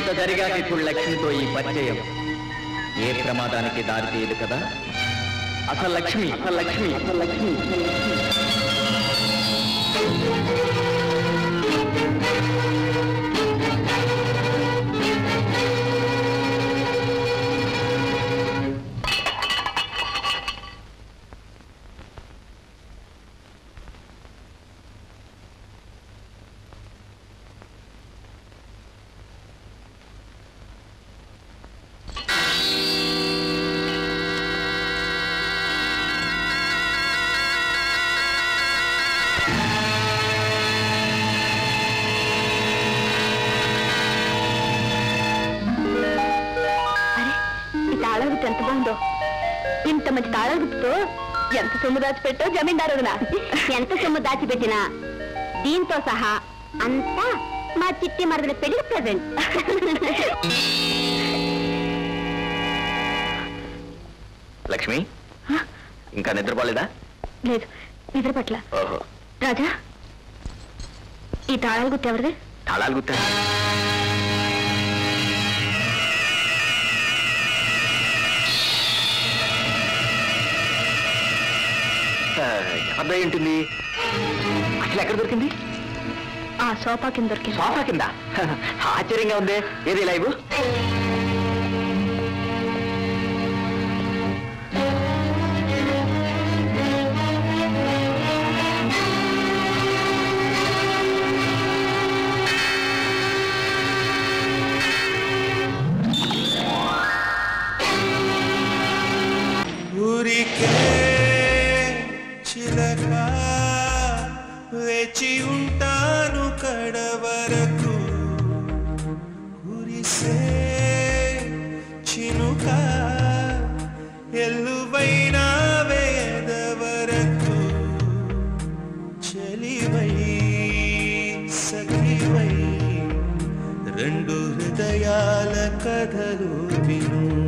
ఇంత జరిగాక ఇప్పుడు లక్ష్మితో ఈ పరిచయం ఏ ప్రమాదానికి దారి తీయదు కదా అసలు లక్ష్మి అసలు లక్ష్మి అసలు లక్ష్మి అసలు లక్ష్మి అరే ఈ తాళం గుర్తు ఎంత బాగుందో ఇంత మంచి తాళం గుర్తుతో ఎంత సొమ్ము దాచిపెట్టో జమీందారు వదినా. ఎంత సొమ్ము దాచిపెట్టినా దీంతో సహా అంతా మా చిట్టి మరదల పెళ్లి ప్రజెంట్ లక్ష్మి ఇంకా నిద్రపోలేదా లేదు నిద్ర పట్ల ఓహో రాజా ఈ తాళాల గుర్తు ఎవరిది తాళాలు గుర్తా ఎవరిదై ఉంటుంది అసలు ఎక్కడ దొరికింది ఆ సోఫా కింద దొరికింది సోఫా కింద ఆశ్చర్యంగా ఉంది ఏది లైవ్ ఊరికే చిలక వేచి ఉంటాను కడవరకు కురిసే చినుక ఎల్లువైన వేదవరకు చలివై సఖివై రెండు హృదయాల కథలు విను